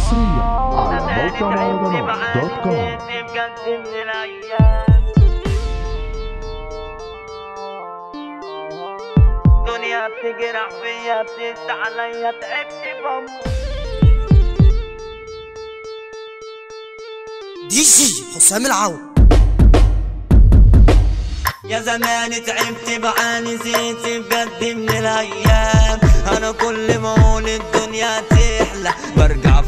حصريا على موقع مهرجانات دوت كوم بجد من الايام دنيا بتجرح فيا بتقسى عليا تعبت بموت دي جي حسام العون يا زمان تعبت بعاني زيت بجد من الايام انا كل ما اقول الدنيا تحلى برجع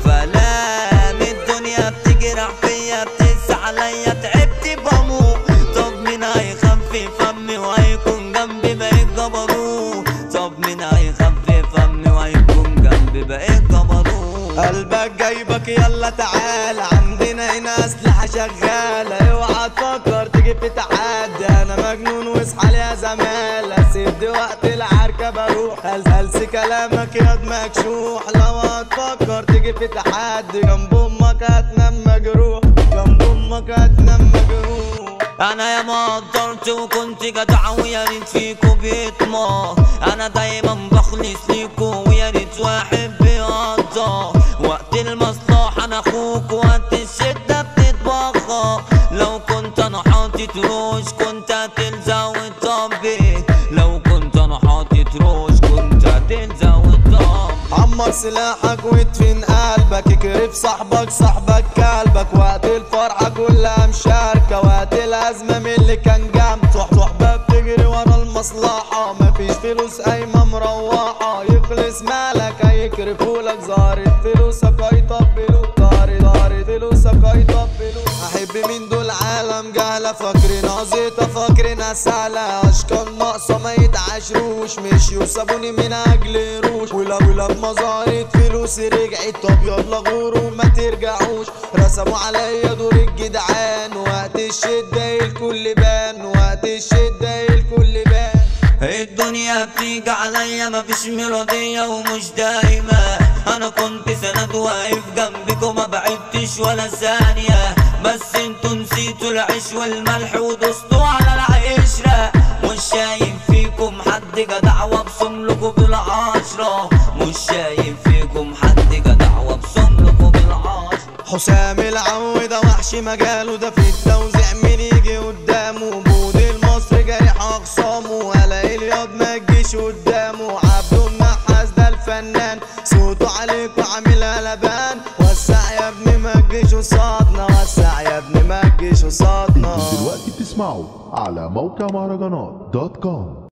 فلام الدنيا بتجرح فيا بتقسى عليا تعبت بموت طب مين هيخفي فمي وهيكون جنبي بقيت جبروت طب مين هيخفي فمي وهيكون جنبي بقيت جبروت قلبك جايبك يلا تعالى عندنا هنا اسلحه شغاله اوعى تفكر تيجي في تحدي انا مجنون واصحى يا زماله سيب وقت العركه بروح هل- هلس كلامك يا مكشوح لو هتفكر تيجي في تحدي جنب امك هتنام مجروح جنب امك هتنام مجروح انا يا ما قدرت وكنت جدع ويا ريت فيكوا بيطمع انا دايما بخلص ليكوا ويا ريت واحد بيقدر وقت المصلحة انا اخوك وقت الشدة بتتبخر لو كنت انا حاطط روش كنت هتلزق وتطبق لو كنت انا حاطط روش كنت هتلزق وتطبق عمر سلاحك وادفن قلبك اكرف صاحبك صاحبك كلبك وقت الفرحة كلها مشاركة وقت الأزمة من اللي كان جنب صح صحبة بتجري ورا المصلحة مفيش فلوس قايمة مروحة يخلص مالك هيكرفولك زارت فلوسك هيطبلوا طارت طارت فلوسك هيطبلوا أحب مين دول عالم جهلة فاكرين زيطة فاكرين سهلة أشكال ناقصة ما يتعاشروش مشيوا سابوني من أجل روش ولا ولا ما ظهرت فلوسي رجعت طب يلا غوروا ما ترجعوش رسموا عليا دور الجدعان وقت الشدة الكل بان وقت الشدة الكل بان الدنيا بتيجي عليا مفيش ميلودية ومش دايمة انا كنت سند واقف جنبكم ما بعدتش ولا ثانية بس انتوا نسيتوا العيش والملح ودوستوا على العشرة مش شايف فيكم حد جدع وابصم لكم بالعشرة مش شايف فيكم حد جدع وابصم لكم بالعشرة حسام العود ده وحش مجاله ده في التوزيع مين يجي قدامه بود المصري جارح اخصامه ولا الياض ما تجيش قدامه عبده النحاس ده الفنان صوته عليك وعاملها لبان وسع يا ابني ما تجيش قصادنا وسع يا ابني ما تجيش قصادنا انتوا دلوقتي بتسمعوا على موقع مهرجانات دوت كوم